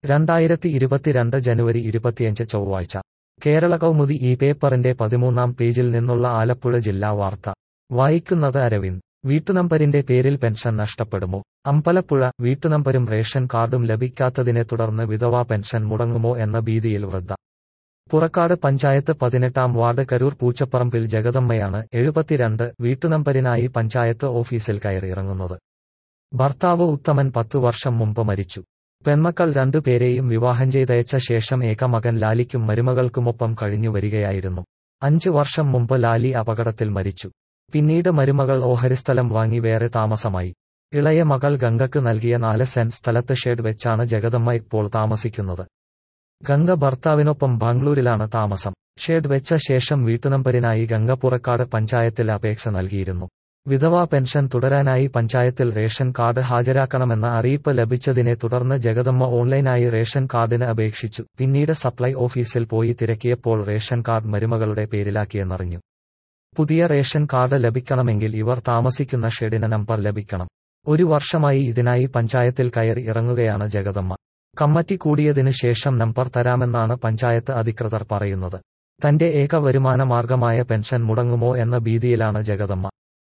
രണ്ടായിരത്തി ഇരുപത്തിരണ്ട് ജനുവരി ഇരുപത്തിയഞ്ച് ചൊവ്വാഴ്ച കേരള കൗമുദി ഈ പേപ്പറിന്റെ പതിമൂന്നാം പേജിൽ നിന്നുള്ള ആലപ്പുഴ ജില്ലാ വാർത്ത വായിക്കുന്നത് അരവിന്ദ് വീട്ടുനമ്പരിന്റെ പേരിൽ പെൻഷൻ നഷ്ടപ്പെടുമോ അമ്പലപ്പുഴ വീട്ടുനമ്പരും റേഷൻ കാർഡും ലഭിക്കാത്തതിനെ തുടർന്ന് വിധവാ പെൻഷൻ മുടങ്ങുമോ എന്ന ഭീതിയിൽ വൃദ്ധ പുറക്കാട് പഞ്ചായത്ത് പതിനെട്ടാം വാർഡ് കരൂർ പൂച്ചപ്പറമ്പിൽ ജഗദമ്മയാണ് എഴുപത്തിരണ്ട് വീട്ടുനമ്പരിനായി പഞ്ചായത്ത് ഓഫീസിൽ കയറിയിറങ്ങുന്നത് ഭർത്താവ് ഉത്തമൻ പത്തു വർഷം മുമ്പ് മരിച്ചു പെൺമക്കൾ രണ്ടുപേരെയും വിവാഹം ചെയ്തയച്ച ശേഷം ഏക മകൻ ലാലിക്കും മരുമകൾക്കുമൊപ്പം കഴിഞ്ഞു വരികയായിരുന്നു അഞ്ചു വർഷം മുമ്പ് ലാലി അപകടത്തിൽ മരിച്ചു പിന്നീട് മരുമകൾ ഓഹരിസ്ഥലം വാങ്ങി വേറെ താമസമായി ഇളയ മകൾ ഗംഗക്ക് നൽകിയ നാല് സെന്റ് സ്ഥലത്ത് ഷെഡ് വെച്ചാണ് ജഗദമ്മ ഇപ്പോൾ താമസിക്കുന്നത് ഗംഗ ഭർത്താവിനൊപ്പം ബാംഗ്ലൂരിലാണ് താമസം ഷെഡ് വെച്ച ശേഷം വീട്ടുനമ്പരിനായി ഗംഗ പുറക്കാട് പഞ്ചായത്തിൽ അപേക്ഷ നൽകിയിരുന്നു വിധവാ പെൻഷൻ തുടരാനായി പഞ്ചായത്തിൽ റേഷൻ കാർഡ് ഹാജരാക്കണമെന്ന അറിയിപ്പ് ലഭിച്ചതിനെ തുടർന്ന് ജഗദമ്മ ഓൺലൈനായി റേഷൻ കാർഡിന് അപേക്ഷിച്ചു പിന്നീട് സപ്ലൈ ഓഫീസിൽ പോയി തിരക്കിയപ്പോൾ റേഷൻ കാർഡ് മരുമകളുടെ പേരിലാക്കിയെന്നറിഞ്ഞു പുതിയ റേഷൻ കാർഡ് ലഭിക്കണമെങ്കിൽ ഇവർ താമസിക്കുന്ന ഷെഡിന് നമ്പർ ലഭിക്കണം ഒരു വർഷമായി ഇതിനായി പഞ്ചായത്തിൽ കയറി ഇറങ്ങുകയാണ് ജഗദമ്മ കമ്മിറ്റി കൂടിയതിനു ശേഷം നമ്പർ തരാമെന്നാണ് പഞ്ചായത്ത് അധികൃതർ പറയുന്നത് തന്റെ ഏക വരുമാന മാർഗമായ പെൻഷൻ മുടങ്ങുമോ എന്ന ഭീതിയിലാണ് ജഗദമ്മ